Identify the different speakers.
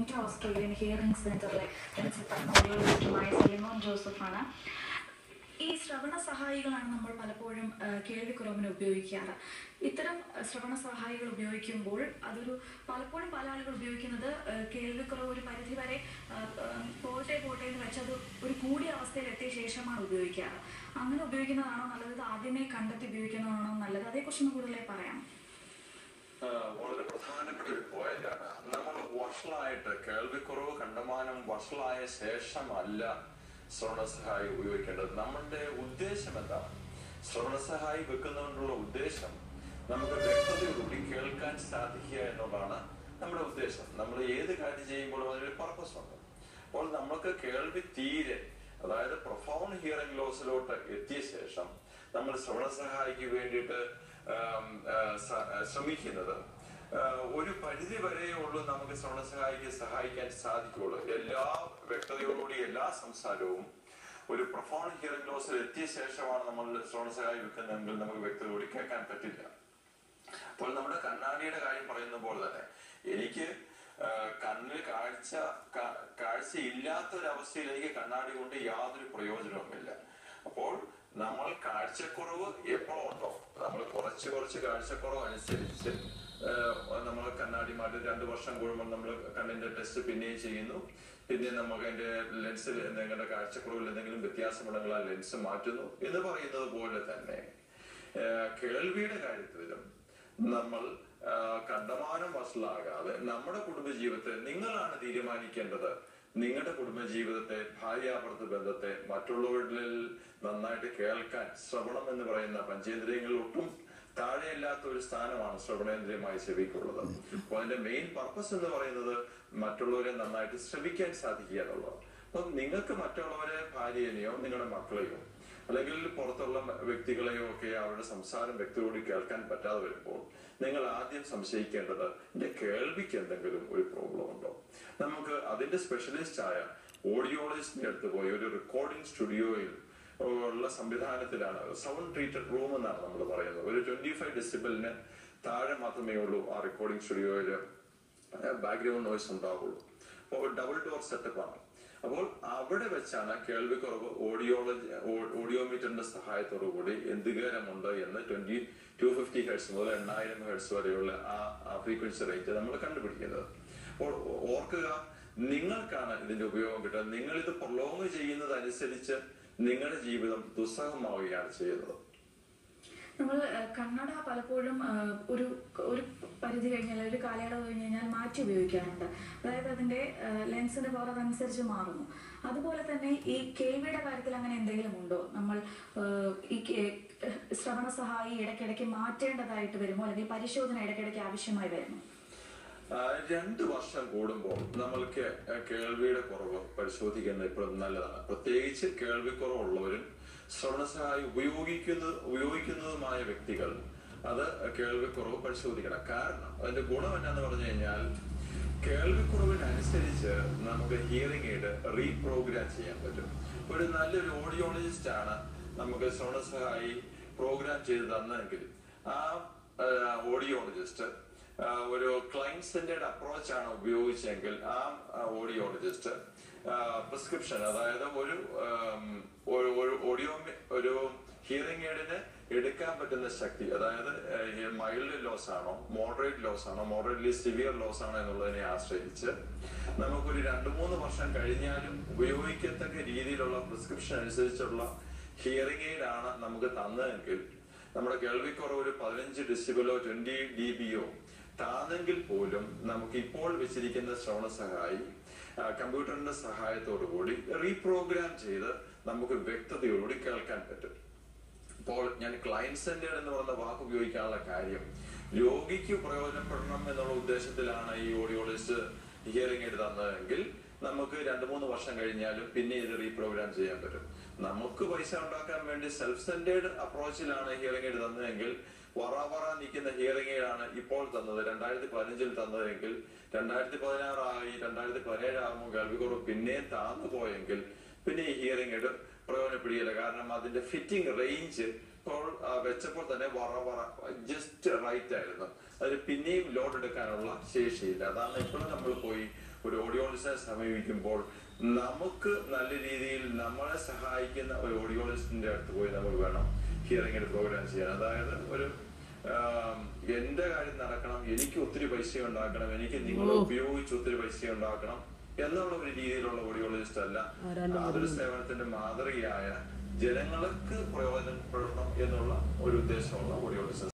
Speaker 1: central Australian hearing സെന്ററിലെ principal ഓഡിയോളജിസ്റ്റുമായ സലിമോൻ ജോസഫാണ് ഈ ശ്രവണ സഹായികളാണ് നമ്മൾ പലപ്പോഴും ആ, കേൾവിക്കുറവിന് ഉപയോഗിക്കാറ് ഇത്തരം ആ, ശ്രവണ സഹായികൾ ഉപയോഗിക്കുമ്പോൾ അതൊരു പലപ്പോഴും പല ആളുകൾ ഉപയോഗിക്കുന്നത് ആ, കേൾവിക്കുറവ് ഒരു പരിധി വരെ ആ, ആ, പോട്ടെ പോട്ടെ എന്ന് വെച്ച് അത് ഒരു കൂടിയ അവസ്ഥയിൽ എത്തിയ ശേഷമാണ് ഉപയോഗിക്കാറ് അങ്ങനെ ഉപയോഗിക്കുന്നതാണോ നല്ലത് ഇത് ആദ്യമേ കണ്ടെത്തി ഉപയോഗിക്കുന്നതാണോ നല്ലത് അതേക്കുറിച്ചൊന്ന് കൂടുതലായി പറയാം
Speaker 2: ആ, വളരെ പ്രധാനപ്പെട്ട ഒരു പോയിന്റാണ് നമ്മൾ വഷളായിട്ട് കേൾവിക്കുറവ് കണ്ടമാനം വഷളായ ശേഷമല്ല ശ്രവണസഹായി ഉപയോഗിക്കേണ്ടത് നമ്മളുടെ ഉദ്ദേശം എന്താണ് ശ്രവണസഹായി വെക്കുന്നതുകൊണ്ടുള്ള ഉദ്ദേശം നമുക്ക് വ്യക്തതയോടുകൂടി കേൾക്കാൻ സാധിക്കുക എന്നുള്ളതാണ് നമ്മുടെ ഉദ്ദേശം നമ്മൾ ഏത് കാര്യം ചെയ്യുമ്പോഴും അതിനൊരു പർപ്പസ് ഉണ്ട് അപ്പോൾ നമുക്ക് കേൾവി തീരെ അതായത് പ്രൊഫൗണ്ട് ഹിയറിംഗ് ലോസിലോട്ട് എത്തിയ ശേഷം നമ്മൾ ശ്രവണസഹായിക്ക് വേണ്ടിയിട്ട് ആം, ആ, സ- ആ, ശ്രമിക്കുന്നത് ആ, ഒരു പരിധി വരെയേ ഉള്ളൂ നമുക്ക് ശ്രവണസഹായിക്ക് സഹായിക്കാൻ സാധിക്കുള്ളൂ എല്ലാ വ്യക്തതയോടുകൂടി എല്ലാ സംസാരവും ഒരു പ്രൊഫൗണ്ട് ഹിയറിംഗ് ലോസിൽ എത്തിയ ശേഷമാണ് നമ്മൾ ശ്രവണസഹായി വെക്കുന്നതെങ്കിൽ നമുക്ക് വ്യക്തതയോടെ കേൾക്കാൻ പറ്റില്ല അപ്പോൾ നമ്മുടെ കണ്ണാടിയുടെ കാര്യം പറയുന്ന പോലെ തന്നെ എനിക്ക് ആ, കണ്ണിൽ കാഴ്ച കാ- കാഴ്ച ഇല്ലാത്ത ഒരു അവസ്ഥയിൽ എനിക്ക് കണ്ണാടി കൊണ്ട് യാതൊരു പ്രയോജനവുമില്ല അപ്പോൾ നമ്മൾ കാഴ്ചക്കുറവ് എപ്പോഴും ഉണ്ടോ നമ്മൾ കുറച്ച് കുറച്ച് കാഴ്ചക്കുറവ് അനുസരിച്ച് നമ്മൾ കണ്ണാടി മാറ്റി രണ്ട് വർഷം കൂടുമ്പോൾ നമ്മൾ കണ്ണിന്റെ ടെസ്റ്റ് പിന്നെയും ചെയ്യുന്നു പിന്നെ നമുക്ക് അതിന്റെ ലെൻസിൽ എന്തെങ്കിലും കാഴ്ചക്കുറവിൽ എന്തെങ്കിലും വ്യത്യാസമുണ്ടെങ്കിൽ ആ ലെൻസ് മാറ്റുന്നു എന്ന് പറയുന്നത് പോലെ തന്നെ ആ, കേൾവിയുടെ കാര്യത്തിലും നമ്മൾ ആ, കണ്ടമാനം വഷളാകാതെ നമ്മുടെ കുടുംബജീവിതത്തെ നിങ്ങളാണ് തീരുമാനിക്കേണ്ടത് നിങ്ങളുടെ കുടുംബജീവിതത്തെ ഭാര്യാഭർത്തൃ ബന്ധത്തെ മറ്റുള്ളവരിൽ നന്നായിട്ട് കേൾക്കാൻ ശ്രവണം എന്ന് പറയുന്ന പഞ്ചേന്ദ്രിയങ്ങളിൽ ഒട്ടും താഴെയല്ലാത്ത ഒരു സ്ഥാനമാണ് ശ്രവണേന്ദ്രിയമായി ചെവിക്കുള്ളത് അപ്പൊ അതിന്റെ മെയിൻ പർപ്പസ് എന്ന് പറയുന്നത് മറ്റുള്ളവരെ നന്നായിട്ട് ശ്രവിക്കാൻ സാധിക്കുക എന്നുള്ളത് അപ്പൊ നിങ്ങൾക്ക് മറ്റുള്ളവരെ ഭാര്യനെയോ നിങ്ങളുടെ മക്കളെയോ അല്ലെങ്കിൽ പുറത്തുള്ള വ്യക്തികളെയോ ഒക്കെ അവരുടെ സംസാരം വ്യക്തിയോട് കേൾക്കാൻ പറ്റാതെ വരുമ്പോൾ നിങ്ങൾ ആദ്യം സംശയിക്കേണ്ടത് എന്റെ കേൾവിക്ക് എന്തെങ്കിലും ഒരു പ്രോബ്ലം ഉണ്ടോ നമുക്ക് അതിന്റെ സ്പെഷ്യലിസ്റ്റ് ആയ ഓഡിയോളജിസ്റ്റിന്റെ അടുത്ത് പോയി ഒരു റെക്കോർഡിംഗ് സ്റ്റുഡിയോയിൽ ഉള്ള സംവിധാനത്തിലാണ് സൗണ്ട് ട്രീറ്റഡ് റൂം എന്നാണ് നമ്മൾ പറയുന്നത് ഒരു ട്വന്റി ഫൈവ് ഡെസിബിളിന് താഴെ മാത്രമേ ഉള്ളൂ ആ റെക്കോർഡിംഗ് സ്റ്റുഡിയോയിൽ ബാക്ക്ഗ്രൗണ്ട് നോയ്സ് ഉണ്ടാവുള്ളൂ അപ്പോൾ ഡബിൾ ഡോർ സെറ്റപ്പ് ആണ് അപ്പോൾ അവിടെ വെച്ചാണ് കേൾവിക്കുറവ് ഓഡിയോളജി ഓഡിയോമീറ്ററിന്റെ സഹായത്തോടു കൂടി എന്ത് ഗേരമുണ്ട് എന്ന് ട്വന്റി ടു ഫിഫ്റ്റി ഹെഡ്സ് മുതൽ എണ്ണായിരം ഹെഡ്സ് വരെയുള്ള ആ ഫ്രീക്വൻസി റേറ്റ് നമ്മൾ കണ്ടുപിടിക്കുന്നത് അപ്പോൾ ഓർക്കുക നിങ്ങൾക്കാണ് ഇതിന്റെ ഉപയോഗം കിട്ടുന്നത് നിങ്ങൾ ഇത് പ്രൊലോങ് ചെയ്യുന്നത് അനുസരിച്ച് നിങ്ങളുടെ ജീവിതം ദുസ്സഹമാവുകയാണ് ചെയ്യുന്നത്
Speaker 1: നമ്മൾ ഏഹ്, കണ്ണട പലപ്പോഴും ഏഹ്, ഒരു ഒരു പരിധി കഴിഞ്ഞാൽ ഒരു കാലയളവ് കഴിഞ്ഞ് കഴിഞ്ഞാൽ മാറ്റി ഉപയോഗിക്കാറുണ്ട് അതായത് അതിന്റെ ഏഹ്, ലെൻസിന്റെ പവർ അതനുസരിച്ച് മാറുന്നു അതുപോലെ തന്നെ ഈ കേൾവിയുടെ കാര്യത്തിൽ അങ്ങനെ എന്തെങ്കിലും ഉണ്ടോ നമ്മൾ ഏഹ്, ഈ കേ- ഏഹ്, ശ്രവണ സഹായി ഇടയ്ക്കിടയ്ക്ക് മാറ്റേണ്ടതായിട്ട് വരുമോ അല്ലെങ്കിൽ പരിശോധന ഇടയ്ക്കിടയ്ക്ക് ആവശ്യമായി വരുമോ
Speaker 2: ആ, രണ്ട് വർഷം കൂടുമ്പോൾ നമ്മൾക്ക് കേൾവിയുടെ കുറവ് പരിശോധിക്കുന്നത് ഇപ്പോഴും നല്ലതാണ് പ്രത്യേകിച്ച് കേൾവിക്കുറവുള്ളവരും ശ്രവണസഹായി ഉപയോഗിക്കുന്ന ഉപയോഗിക്കുന്നതുമായ വ്യക്തികൾ അത് കേൾവിക്കുറവ് പരിശോധിക്കണം കാരണം അതിന്റെ ഗുണം എന്നാന്ന് പറഞ്ഞു കഴിഞ്ഞാൽ കേൾവിക്കുറവിനനുസരിച്ച് നമുക്ക് ഹിയറിംഗ് എയ്ഡ് റീപ്രോഗ്രാം ചെയ്യാൻ പറ്റും ഒരു നല്ലൊരു ഓഡിയോളജിസ്റ്റ് ആണ് നമുക്ക് ശ്രവണസഹായി പ്രോഗ്രാം ചെയ്ത് തന്നെങ്കിൽ ആ ഓഡിയോളജിസ്റ്റ് ഒരു ക്ലൈന്റ് സെന്റേഡ് അപ്രോച്ച് ആണ് ഉപയോഗിച്ചെങ്കിൽ ആ ഓഡിയോളജിസ്റ്റ് പ്രിസ്ക്രിപ്ഷൻ അതായത് ഒരു ആം, ഒരു- ഒരു ഓഡിയോ ഒരു ഹിയറിംഗ് എയ്ഡിന് എടുക്കാൻ പറ്റുന്ന ശക്തി അതായത് മൈൽഡ് ലോസ് ആണോ മോഡറേറ്റ് ലോസ് ആണോ മോഡറേറ്റ്ലി സിവിയർ ലോസ് ആണോ എന്നുള്ളതിനെ ആശ്രയിച്ച് നമുക്കൊരു രണ്ടു മൂന്ന് വർഷം കഴിഞ്ഞാലും ഉപയോഗിക്കത്തക്ക രീതിയിലുള്ള പ്രിസ്ക്രിപ്ഷൻ അനുസരിച്ചുള്ള ഹിയറിംഗ് എയ്ഡ് ആണ് നമുക്ക് തന്നതെങ്കിൽ നമ്മുടെ കേൾവിക്കുറവ് ഒരു പതിനഞ്ച് ഡെസിബിളോ ട്വന്റി ഡി ബിയോ താന്നെങ്കിൽ പോലും നമുക്ക് ഇപ്പോൾ വെച്ചിരിക്കുന്ന ശ്രവണ സഹായി ആ, കമ്പ്യൂട്ടറിന്റെ സഹായത്തോടു കൂടി റീപ്രോഗ്രാം ചെയ്ത് നമുക്ക് വ്യക്തതയോടുകൂടി കേൾക്കാൻ പറ്റും ഇപ്പോൾ ഞാൻ ക്ലയന്റ് സെന്റേഡ് എന്ന് പറയുന്ന വാക്ക് ഉപയോഗിക്കാനുള്ള കാര്യം രോഗിക്ക് പ്രയോജനപ്പെടണം എന്നുള്ള ഉദ്ദേശത്തിലാണ് ഈ ഓഡിയോളജിസ്റ്റ് ഹിയറിംഗ് എയ്ഡ് തന്നതെങ്കിൽ നമുക്ക് രണ്ടു മൂന്ന് വർഷം കഴിഞ്ഞാലും പിന്നെ ഇത് റീപ്രോഗ്രാം ചെയ്യാൻ പറ്റും നമുക്ക് പൈസ ഉണ്ടാക്കാൻ വേണ്ടി സെൽഫ് സെന്റേഡ് അപ്രോച്ചിലാണ് ഹിയറിംഗ് എയ്ഡ് തന്നതെങ്കിൽ വറ വറ നിൽക്കുന്ന ഹിയറിംഗ് എയ്ഡ് ആണ് ഇപ്പോൾ തന്നത് രണ്ടായിരത്തി പതിനഞ്ചിൽ തന്നതെങ്കിൽ രണ്ടായിരത്തി പതിനാറായി രണ്ടായിരത്തി പതിനേഴ് ആകുമ്പോൾ കേൾവിക്കുറവ് പിന്നെ താന്നു പോയെങ്കിൽ പിന്നെ ഈ ഹിയറിംഗ് എയ്ഡ് പ്രയോജനപ്പെടുകയില്ല കാരണം അതിന്റെ ഫിറ്റിംഗ് റേഞ്ച് ഇപ്പോൾ ആ, വെച്ചപ്പോൾ തന്നെ വറ വറ ജസ്റ്റ് റൈറ്റ് ആയിരുന്നു അതിന് പിന്നെയും ലോഡ് എടുക്കാനുള്ള ശേഷിയില്ല അതാണ് ഇപ്പോഴും നമ്മൾ പോയി ഒരു ഓഡിയോളജിസ്റ്റിനെ സമീപിക്കുമ്പോൾ നമുക്ക് നല്ല രീതിയിൽ നമ്മളെ സഹായിക്കുന്ന ഒരു ഓഡിയോളജിസ്റ്റിന്റെ അടുത്ത് പോയി നമ്മൾ വേണം ഹിയറിംഗിന്റെ പ്രോഗ്രാം ചെയ്യാൻ അതായത് ഒരു ആം, എന്റെ കാര്യം നടക്കണം എനിക്ക് ഒത്തിരി പൈസ ഉണ്ടാക്കണം എനിക്ക് നിങ്ങളെ ഉപയോഗിച്ച് ഒത്തിരി പൈസ ഉണ്ടാക്കണം എന്നുള്ള ഒരു രീതിയിലുള്ള ഓഡിയോളജിസ്റ്റ് അല്ല അതൊരു സേവനത്തിന്റെ മാതൃകയായ ജനങ്ങൾക്ക് പ്രയോജനപ്പെടണം എന്നുള്ള ഒരു ഉദ്ദേശമുള്ള ഓഡിയോളജിസ്റ്റ്